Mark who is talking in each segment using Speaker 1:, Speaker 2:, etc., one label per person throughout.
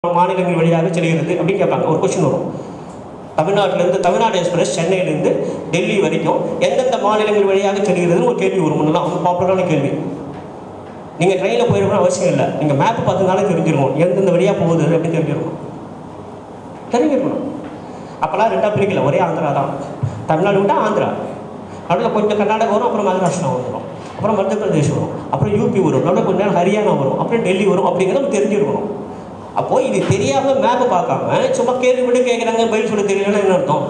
Speaker 1: மாநிலங்கள் வழியாக செல்கிறது அப்படின்னு கேட்பாங்க ஒரு கொஸ்டின் வரும் தமிழ்நாட்டிலேருந்து தமிழ்நாடு எக்ஸ்பிரஸ் சென்னையிலேருந்து டெல்லி வரைக்கும் எந்தெந்த மாநிலங்கள் வழியாக செல்கிறதுன்னு ஒரு கேள்வி வரும் முன்னெல்லாம் ரொம்ப பாப்புலரான கேள்வி நீங்கள் ட்ரெயினில் போயிருக்கணும் அவசியம் இல்லை நீங்கள் மேப் பார்த்துனாலே தெரிஞ்சிருக்கும் எந்தெந்த வழியாக போகுது அப்படின்னு தெரிஞ்சிருக்கும் தெரிஞ்சிருக்கணும் அப்போல்லாம் ரெண்டாக பிரிக்கல ஒரே ஆந்திரா தான் தமிழ்நாடு விட்டால் ஆந்திரா நடுவில் கொஞ்சம் கர்நாடகா வரும் அப்புறம் மகாராஷ்டிரா வந்துடும் அப்புறம் மத்திய பிரதேஷ் வரும் அப்புறம் யூபி வரும் நடுவில் கொஞ்ச நேரம் ஹரியானா வரும் அப்புறம் டெல்லி வரும் அப்படிங்கிறது நமக்கு தெரிஞ்சிருக்கணும் அப்போது இது தெரியாமல் மேப்பை பார்க்காம சும்மா கேள்வி விட்டு கேட்குறாங்க பதில் சொல்ல தெரியலன்னா என்ன அர்த்தம்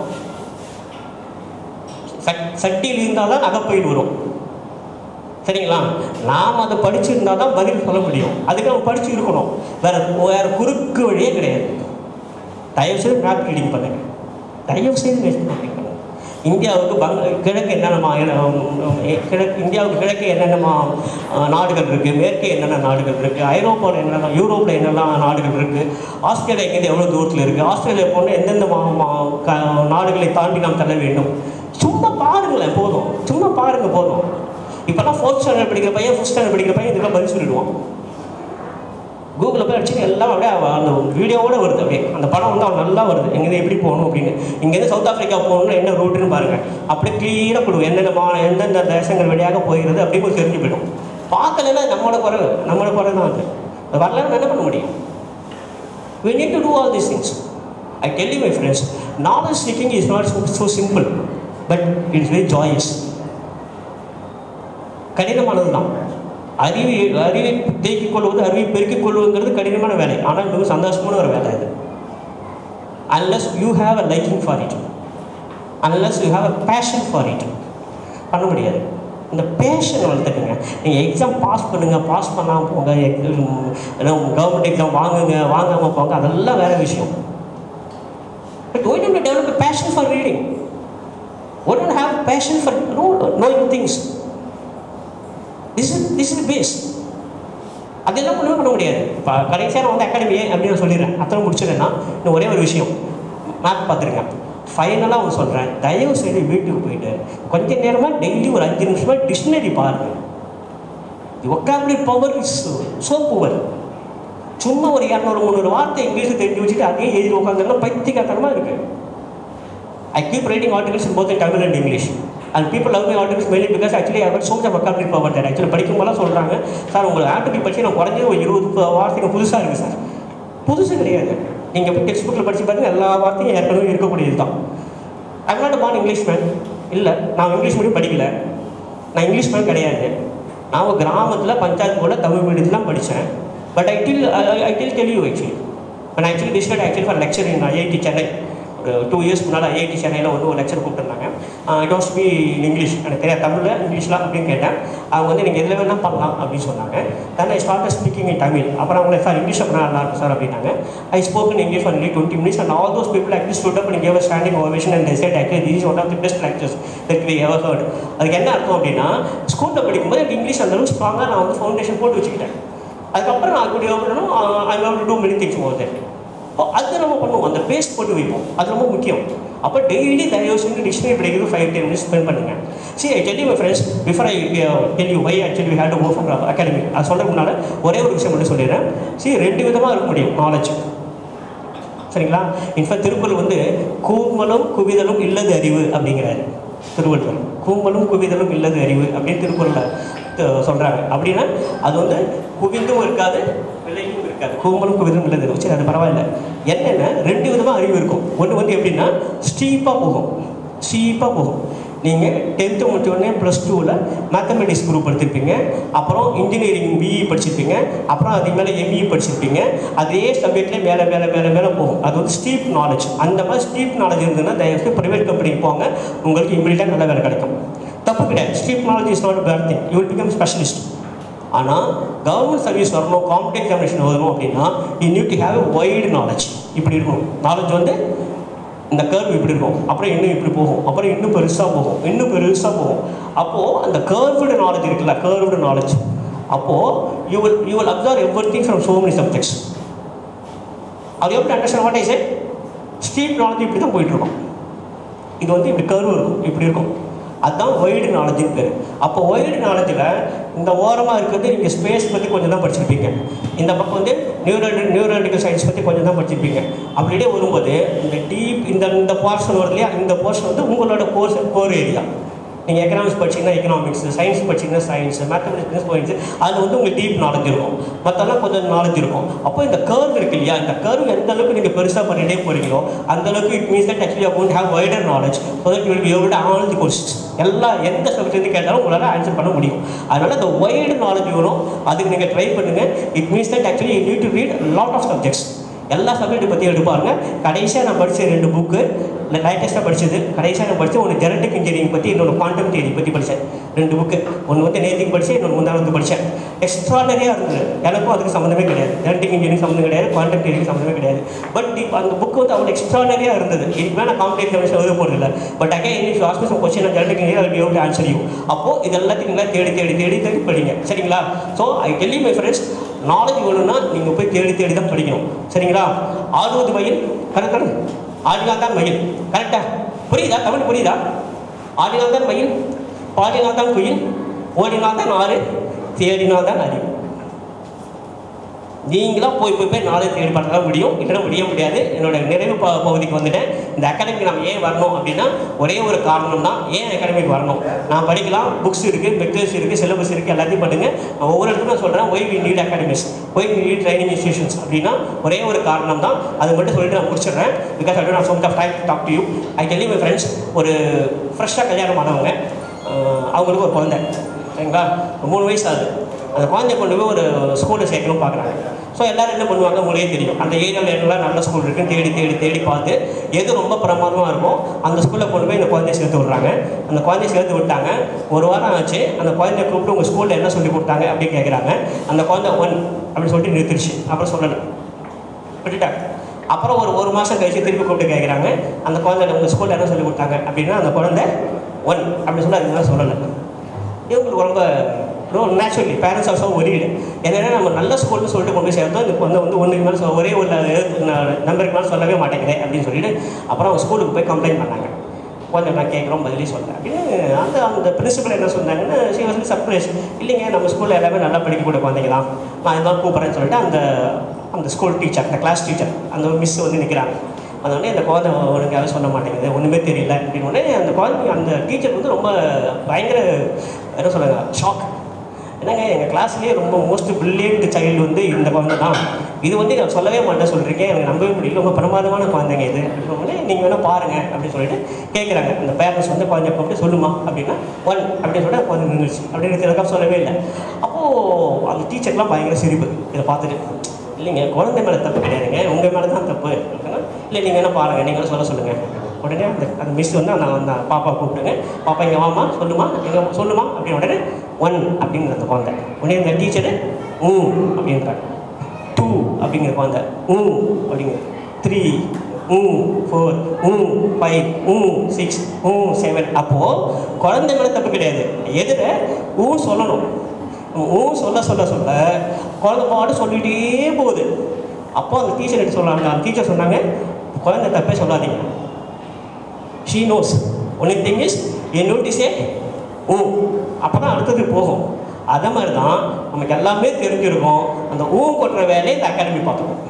Speaker 1: சட் சட்டியில் இருந்தால் தான் அகப்பையில் வரும் சரிங்களா நாம் அதை படிச்சிருந்தா தான் பதில் சொல்ல முடியும் அதுக்கு நம்ம படிச்சு இருக்கணும் வேற வேற குறுக்கு வழியே கிடையாது தயவு செய்து மேப் ரீடிங் பண்ணுங்க தயவு செய்து மேப் ரீடிங் பண்ணுங்க இந்தியாவுக்கு பங்க கிழக்கு என்னென்னமா கிழக்கு இந்தியாவுக்கு கிழக்கு என்னென்னமா அஹ், நாடுகள் இருக்குது மேற்கே என்னென்ன நாடுகள் இருக்குது ஐரோப்பாவில் என்னென்ன யூரோப்பில் என்னெல்லாம் நாடுகள் இருக்குது ஆஸ்திரேலியா இங்கேருந்து எவ்வளோ தூரத்தில் இருக்குது ஆஸ்திரேலியா போன எந்தெந்த மா மா- க- நாடுகளை தாண்டி நாம் செல்ல வேண்டும் சும்மா பாருங்களேன் போதும் சும்மா பாருங்க போதும் இப்போலாம் ஃபோர்த் ஸ்டாண்டர்ட் படிக்கிற பையன் ஃபிஃப்த் ஸ்டாண்டர்ட் படிக்கிற பையன் இதுக்கெல்லாம் பதில் சொல்லிடுவான் கூகுளில் போய் அடிச்சு எல்லாம் அப்படியே அவன் அந்த வீடியோவோட வருது அப்படியே அந்த படம் வந்து அவன் நல்லா வருது எங்கேருந்து எப்படி போகணும் அப்படின்னு இங்கேருந்து சவுத் ஆஃப்ரிக்கா போகணும்னா என்ன ரூட்டுன்னு பாருங்க அப்படியே க்ளீனாக கொடுக்கும் எந்தெந்த மா எந்தெந்த தேசங்கள் வழியாக போகிறது அப்படியே போய் தெரிஞ்சு போயிடும் பார்க்கலன்னா நம்மளோட குறை நம்மளோட குறை தான் அது அது வரலன்னு என்ன பண்ண முடியும் we need to do all these things i tell you my friends knowledge seeking is not so, so simple but it is very joyous கடினமானது தான் அறிவை அறிவை தேக்கிக் கொள்வது அறிவை பெருக்கிக் கொள்வதுங்கிறது கடினமான வேலை ஆனால் மிக சந்தோஷமான ஒரு வேலை இது unless you have a liking for it unless you have a passion for it பண்ண முடியாது இந்த பேஷன் வளர்த்துக்குங்க நீங்கள் எக்ஸாம் பாஸ் பண்ணுங்கள் பாஸ் பண்ணாமல் போங்க கவர்மெண்ட் எக்ஸாம் வாங்குங்க வாங்காமல் போங்க அதெல்லாம் வேற விஷயம் but why don't develop passion for reading why don't have passion for no knowing things this is this is base அதெல்லாம் ஒன்றுமே பண்ண முடியாது இப்போ கடைசியாக நான் வந்து அகாடமி அப்படின்னு நான் சொல்லிடுறேன் அத்தனை முடிச்சிடுறேன்னா இன்னும் ஒரே ஒரு விஷயம் மேப் பார்த்துருங்க ஃபைனலாக அவங்க சொல்கிறேன் தயவு செய்து வீட்டுக்கு போயிட்டு கொஞ்ச நேரமாக டெய்லி ஒரு அஞ்சு நிமிஷமாக டிக்ஷனரி பாருங்க the vocabulary power is so poor சும்மா ஒரு இரநூறு முந்நூறு வார்த்தை இங்கிலீஷ் தெரிஞ்சு வச்சுட்டு அதே எழுதி உட்காந்துருந்தா பைத்தியக்காரமாக இருக்குது I keep writing articles in both in Tamil and English. And people love my articles mainly because actually I have so much of vocabulary power there. Actually படிக்கும் போதெல்லாம் சொல்கிறாங்க சார் உங்கள் ஆர்டிகல் படிச்சு நான் குறைஞ்சது ஒரு இருபது ப- வார்த்தைகள் புதுசாக இருக்குது சார் புதுசு கிடையாது நீங்கள் போய் டெக்ஸ்ட் புக்கில் படிச்சு பாருங்க எல்லா வார்த்தையும் ஏற்கனவே இருக்கக்கூடியது தான் I'm not born English man இல்லை நான் இங்கிலீஷ் மீடியம் படிக்கல நான் இங்கிலீஷ் மேன் கிடையாது நான் ஒரு கிராமத்தில் பஞ்சாயத்து போல தமிழ் மீடியத்தில் படித்தேன் but I till I till tell you actually நான் ஆக்சுவலி டிஸ்டட் actually for lecture in IIT Chennai ஒரு டூ இயர்ஸ் முன்னால் ஐஐடி சென்னையில் வந்து ஒரு லெக்சர் கூப்பிட்டுருந்தாங்க it was be in English எனக்கு தெரியாது தமிழில் இங்கிலீஷ்லாம் அப்படின்னு கேட்டேன் அவங்க வந்து நீங்கள் எதில் வேணால் பண்ணலாம் அப்படின்னு சொன்னாங்க then I start speaking in Tamil அப்புறம் அவங்க சார் இங்கிலீஷ் அப்புறம் நல்லா இருக்கும் சார் அப்படின்னாங்க I spoke in English only twenty minutes and all those people actually stood up and gave standing ovation and said actually this is one of the best lectures that we ever heard அதுக்கு என்ன அர்த்தம் அப்படின்னா ஸ்கூலில் படிக்கும்போது எனக்கு English அந்த அளவுக்கு ஸ்ட்ராங்காக நான் வந்து ஃபவுண்டேஷன் போட்டு வச்சுக்கிட்டேன் அதுக்கப்புறம் நான் கூடிய பண்ணணும் I have to do many things over that அது நம்ம பண்ணுவோம் அந்த பேஸ்ட் போட்டு வைப்போம் அது ரொம்ப முக்கியம் அப்போ டெய்லி தயவு செஞ்சு டிக்ஷனரி படிக்கிறது ஃபைவ் டென் மினிட்ஸ் ஸ்பெண்ட் பண்ணுங்க see I tell you my friends before I tell you why actually had go for academy அது சொல்கிறதுக்கு முன்னால் ஒரே ஒரு விஷயம் மட்டும் சொல்லிடுறேன் சி ரெண்டு விதமாக இருக்க முடியும் நாலேஜ் சரிங்களா இன்ஃபேக்ட் திருக்குறள் வந்து கூமலும் குவிதலும் இல்லது அறிவு அப்படிங்கிறாரு திருவள்ளுவர் கூமலும் குவிதலும் இல்லது அறிவு அப்படின்னு திருக்குறளில் சொல்கிறாங்க அப்படின்னா அது வந்து குவிந்தும் இருக்காது விலையும் இருக்காது கூமலும் குவிதலும் இல்லது அறிவு சரி அது பரவாயில்ல என்னென்ன ரெண்டு விதமாக அறிவு இருக்கும் ஒன்று வந்து எப்படின்னா ஸ்டீப்பாக போகும் ஸ்டீப்பாக போகும் நீங்கள் டென்த்து முடிச்ச உடனே ப்ளஸ் டூவில் மேத்தமெட்டிக்ஸ் குரூப் எடுத்திருப்பீங்க அப்புறம் இன்ஜினியரிங் பிஇ படிச்சிருப்பீங்க அப்புறம் அதுக்கு மேலே எம்இ படிச்சிருப்பீங்க அதே சப்ஜெக்ட்லேயே மேலே மேலே மேலே மேலே போகும் அது வந்து ஸ்டீப் நாலேஜ் அந்த மாதிரி ஸ்டீப் நாலேஜ் இருந்ததுன்னா தயவுசெய்து ப்ரைவேட் கம்பெனிக்கு போங்க உங்களுக்கு இம்மிடியாக நல்ல வேலை கிடைக்கும் தப்பு கிடையாது steep knowledge is not bad thing you will become specialist ஆனால் கவர்மெண்ட் சர்வீஸ் வரணும் காம்படிவ் எக்ஸாமினேஷன் வரணும் அப்படின்னா you need to have a wide knowledge இப்படி இருக்கணும் நாலேஜ் வந்து இந்த கர்வ் இப்படி இருக்கும் அப்புறம் இன்னும் இப்படி போகும் அப்புறம் இன்னும் பெருசாக போகும் இன்னும் பெருசாக போகும் அப்போது அந்த கர்வ்டு நாலேஜ் இருக்குல்ல கர்வ்டு நாலேஜ் அப்போது you will you will observe everything from so many subjects அது எப்படி understand what I street knowledge இப்படி தான் போயிட்டு இருக்கும் இது வந்து இப்படி கர்வ் இருக்கும் இப்படி இருக்கும் அதுதான் ஒய்டு நாலேஜ்னு பேர் அப்போ ஒய்டு நாலேஜில் இந்த ஓரமாக இருக்கிறது நீங்கள் ஸ்பேஸ் பற்றி கொஞ்சம் தான் படிச்சிருப்பீங்க இந்த பக்கம் வந்து நியூரல் நியூரலிட்டிக்கல் சயின்ஸ் பற்றி கொஞ்சம் தான் படிச்சிருப்பீங்க அப்படியே வரும்போது இந்த டீப் இந்த இந்த போர்ஷன் வருது இல்லையா இந்த போர்ஷன் வந்து உங்களோட கோர்ஸ் கோர் ஏரியா நீங்கள் எக்கனாமிக்ஸ் படிச்சீங்கன்னா எக்கனாமிக்ஸ் சயின்ஸ் படிச்சீங்கன்னா சயின்ஸ் மேத்தமெட்டிக்ஸ் சயின்ஸ் அதில் வந்து உங்களுக்கு டீப் நாலேஜ் இருக்கும் மற்றெல்லாம் கொஞ்சம் நாலேஜ் இருக்கும் அப்போ இந்த கர்வ் இருக்கு இல்லையா இந்த கர்வ் எந்த அளவுக்கு நீங்கள் பெருசாக பண்ணிட்டே போறீங்களோ அந்த அளவுக்கு it means that actually account have wider knowledge so that you will be able to all the questions எல்லா எந்த சப்ஜெக்ட் கேட்டாலும் உங்களால் ஆன்சர் பண்ண முடியும் அதனால இந்த வைடு நாலேஜ் வரும் அதுக்கு நீங்கள் ட்ரை பண்ணுங்க it means that actually you need to read lot of subjects எல்லா சப்ஜெக்ட் பற்றி எடுப்பாங்க கடைசியாக நான் படித்த ரெண்டு புக்கு லேட்டஸ்ட்டாக படித்தது கடைசியாக நான் படித்தது ஒன்று ஜெனட்டிக் இன்ஜினியரிங் பற்றி இன்னொன்று குவாண்டம் தியரி பற்றி படித்தேன் ரெண்டு புக்கு ஒன்று வந்து நேற்றுக்கு படித்தேன் இன்னொன்று முந்தானத்து படித்தேன் எக்ஸ்ட்ராடனரியாக இருந்தது எனக்கும் அதுக்கு சம்மந்தமே கிடையாது ஜெனட்டிக் இன்ஜினியரிங் சம்மந்தம் கிடையாது குவாண்டம் தியரிக்கு சம்மந்தமே கிடையாது பட் இப்போ அந்த புக் வந்து அவ்வளோ எக்ஸ்ட்ராடனரியாக இருந்தது இதுக்கு மேலே காம்படிட்டிவ் எக்ஸாம் எழுத போகிறதில்ல but okay English ask me some question genetic engineer will be answer you அப்போது இது எல்லாத்தையும் நீங்கள் தேடி தேடி தேடி தேடி படிங்க சரிங்களா so I tell my friends knowledge வேணும்னா நீங்கள் போய் தேடி தேடி தான் படிக்கணும் சரிங்களா ஆறுவது மைல் கரெக்டான ஆடினால் தான் மயில் கரெக்டா புரியுதா தமிழ் புரியுதா ஆடினால் தான் மயில் பாடினால் தான் குயில் ஓடினால் தான் ஆறு தேடினால் தான் அறிவு நீங்களாம் போய் போய் போய் நாலேஜ் தேடி பார்க்க தான் முடியும் இல்லைன்னா முடிய முடியாது என்னோட நிறைவு ப பகுதிக்கு வந்துட்டேன் இந்த அகாடமிக்கு நம்ம ஏன் வரணும் அப்படின்னா ஒரே ஒரு காரணம் தான் ஏன் அகாடமிக்கு வரணும் நான் படிக்கலாம் புக்ஸ் இருக்குது மெட்டீரியல்ஸ் இருக்குது சிலபஸ் இருக்குது எல்லாத்தையும் பண்ணுங்க நான் ஒவ்வொரு இடத்துக்கும் நான் சொல்கிறேன் why we need academies why we need training institutions அப்படின்னா ஒரே ஒரு காரணம் தான் அது மட்டும் சொல்லிட்டு நான் முடிச்சிடுறேன் because I don't some of time talk to you I tell my friends ஒரு ஃப்ரெஷ்ஷாக கல்யாணம் ஆனவங்க அஹ் அவங்களுக்கு ஒரு குழந்தை சரிங்களா மூணு வயசு ஆகுது அந்த குழந்தைய கொண்டு போய் ஒரு ஸ்கூலில் சேர்க்கணும் பார்க்குறாங்க ஸோ எல்லாரும் என்ன பண்ணுவாங்க உங்களுக்கே தெரியும் அந்த ஏரியாவில் என்னெல்லாம் நல்ல ஸ்கூல் இருக்குன்னு தேடி தேடி தேடி பார்த்து எது ரொம்ப பிரமாதமாக இருக்கும் அந்த ஸ்கூலில் கொண்டு போய் இந்த குழந்தைய சேர்த்து விட்றாங்க அந்த குழந்தைய சேர்த்து விட்டாங்க ஒரு வாரம் ஆச்சு அந்த குழந்தைய கூப்பிட்டு உங்கள் ஸ்கூலில் என்ன சொல்லி கொடுத்தாங்க அப்படின்னு கேட்குறாங்க அந்த குழந்தை ஒன் அப்படின்னு சொல்லிட்டு நிறுத்திடுச்சு அப்புறம் சொல்லணும் விட்டுட்டாங்க அப்புறம் ஒரு ஒரு மாதம் கழிச்சு திருப்பி கூப்பிட்டு கேட்குறாங்க அந்த குழந்தை உங்கள் ஸ்கூலில் என்ன சொல்லி கொடுத்தாங்க அப்படின்னா அந்த குழந்தை ஒன் அப்படி சொல்லி அதுதான் சொல்லலை இவங்களுக்கு ரொம்ப ரொம்ப நேச்சுரலி பேரண்ட்ஸ் ஆல்சோ ஒரியுது என்னன்னா நம்ம நல்ல ஸ்கூல்னு சொல்லிட்டு கொண்டு போய் சேர்த்தோம் இந்த குழந்தை வந்து ஒன்றுக்கு மேலே சொல்ல ஒரே ஒரு நம்பருக்கு மேலே சொல்லவே மாட்டேங்குது அப்படின்னு சொல்லிட்டு அப்புறம் அவங்க ஸ்கூலுக்கு போய் கம்ப்ளைண்ட் பண்ணாங்க கொஞ்சம் நான் கேட்குறோம் பதிலே சொல்கிறேன் அப்படின்னு அந்த அந்த பிரின்சிபல் என்ன சொன்னாங்கன்னா சி வாஸ் சர்ப்ரைஸ் இல்லைங்க நம்ம ஸ்கூலில் எல்லாமே நல்லா படிக்கக்கூடிய குழந்தைங்க தான் நான் இதெல்லாம் கூப்பிட்றேன்னு சொல்லிட்டு அந்த அந்த ஸ்கூல் டீச்சர் அந்த கிளாஸ் டீச்சர் அந்த மிஸ் வந்து நிற்கிறாங்க அதனால அந்த குழந்தை ஒழுங்காக சொல்ல மாட்டேங்குது ஒன்றுமே தெரியல அப்படின்னு உடனே அந்த குழந்தை அந்த டீச்சர் வந்து ரொம்ப பயங்கர என்ன சொல்லுங்க ஷாக் என்னங்க எங்கள் கிளாஸ்லேயே ரொம்ப மோஸ்ட் பிரில்லியன்ட் சைல்டு வந்து இந்த குழந்தை தான் இது வந்து நான் சொல்லவே மாட்டேன் சொல்லியிருக்கேன் எனக்கு நம்பவே முடியல ரொம்ப பிரமாதமான குழந்தைங்க இது அப்படின்னு நீங்கள் வேணால் பாருங்க அப்படின்னு சொல்லிட்டு கேட்குறாங்க அந்த பேரண்ட்ஸ் வந்து குழந்தை கூப்பிட்டு சொல்லுமா அப்படின்னா ஒன் அப்படின்னு சொல்லிட்டு குழந்தை நின்றுச்சு அப்படின்னு எனக்காக சொல்லவே இல்லை அப்போது அந்த டீச்சர்லாம் பயங்கர சிரிப்பு இதை பார்த்துட்டு இல்லைங்க குழந்தை மேலே தப்பு கிடையாதுங்க உங்கள் மேலே தான் தப்பு அப்படின்னா இல்லை நீங்கள் வேணால் பாருங்கள் நீங்களும் சொல்ல சொல்லுங்கள் உடனே அந்த அந்த மிஸ் வந்து அந்த அந்த பாப்பா கூப்பிட்டுங்க பாப்பா இங்கே வாமா சொல்லுமா எங்கே சொல்லுமா அப்படின்னு உடனே ஒன் அப்படிங்கிற அந்த குழந்தை உடனே இந்த டீச்சரு ஊ அப்படின்றாங்க டூ அப்படிங்கிற குழந்தை ஊ அப்படிங்கிறது த்ரீ ஊ ஃபோர் ஊ ஃபைவ் ஊ சிக்ஸ் ஊ செவன் அப்போது குழந்தை மேலே தப்பு கிடையாது எதிர ஊ சொல்லணும் ஊ சொல்ல சொல்ல சொல்ல குழந்தை பாட்டு சொல்லிகிட்டே போகுது அப்போ அந்த டீச்சர் எடுத்து சொன்னாங்க அந்த டீச்சர் சொன்னாங்க குழந்தை தப்பே சொல்லாதீங்க she knows only thing is an நோட்டிஸே ஊ அப்போ தான் அடுத்தது போகும் அதே மாதிரி தான் நமக்கு எல்லாமே தெரிஞ்சிருக்கும் அந்த ஊ கொட்டுற வேலையை இந்த அகாடமி பார்த்துக்கும்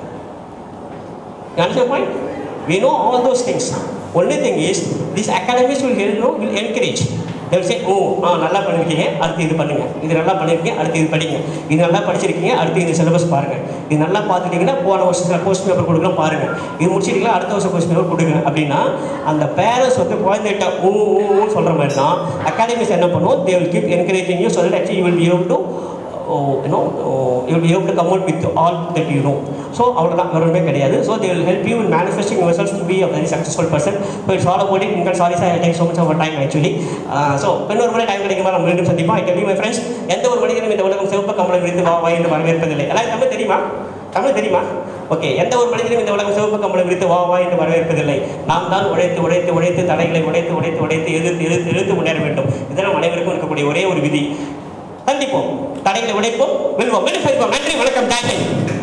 Speaker 1: point we know all those things only thing is these academies will help you know, will encourage they will say ஓ ஆ நல்லா பண்ணியிருக்கீங்க அடுத்து இது பண்ணுங்க இது நல்லா பண்ணியிருக்கீங்க அடுத்து இது படிங்க இது நல்லா படிச்சிருக்கீங்க அடுத்து இந்த சிலபஸ் பாருங்க இது நல்லா பார்த்துட்டீங்கன்னா போன வருஷத்தில் கொஸ்டின் பேப்பர் கொடுக்கலாம் பாருங்க இது முடிச்சிட்டீங்களா அடுத்த வருஷம் கொஸ்டின் பேப்பர் கொடுங்க அப்படின்னா அந்த பேரண்ட்ஸ் வந்து குழந்தைகிட்ட ஊ ஊன்னு சொல்கிற மாதிரி தான் அகாடமிஸ் என்ன பண்ணுவோம் they will keep encouraging you so that actually you will be able to you know, uh, you will be able to come out with all that you know. So, அவ்வளோதான் வேற ஒன்றுமே கிடையாது so they will help you in manifesting yourself to be a very successful person so it's all about it நீங்கள் sorry sir take so much our time actually so இன்னொரு முறை time கிடைக்குமா நம்ம மீண்டும் சந்திப்போம் ஐ கேன் மை ஃப்ரெண்ட்ஸ் எந்த ஒரு மனிதனும் இந்த உலகம் சிவப்பு கமலம் விரித்து வா வா என்று வரவேற்பதில்லை எல்லாம் தமிழ் தெரியுமா தமிழ் தெரியுமா ஓகே எந்த ஒரு மனிதனும் இந்த உலகம் சிவப்பு கம்பளம் விரித்து வா வா என்று வரவேற்பதில்லை நாம் தான் உழைத்து உழைத்து உழைத்து தடைகளை உடைத்து உடைத்து உடைத்து எதிர்த்து எதிர்த்து எதிர்த்து முன்னேற வேண்டும் இதெல்லாம் அனைவருக்கும் இருக்கக்கூடிய ஒரே ஒரு விதி சந்திப்போம் தடைகளை உடைப்போம் வெல்வோம் வெற்றி நன்றி வணக்கம் தேங்க்யூ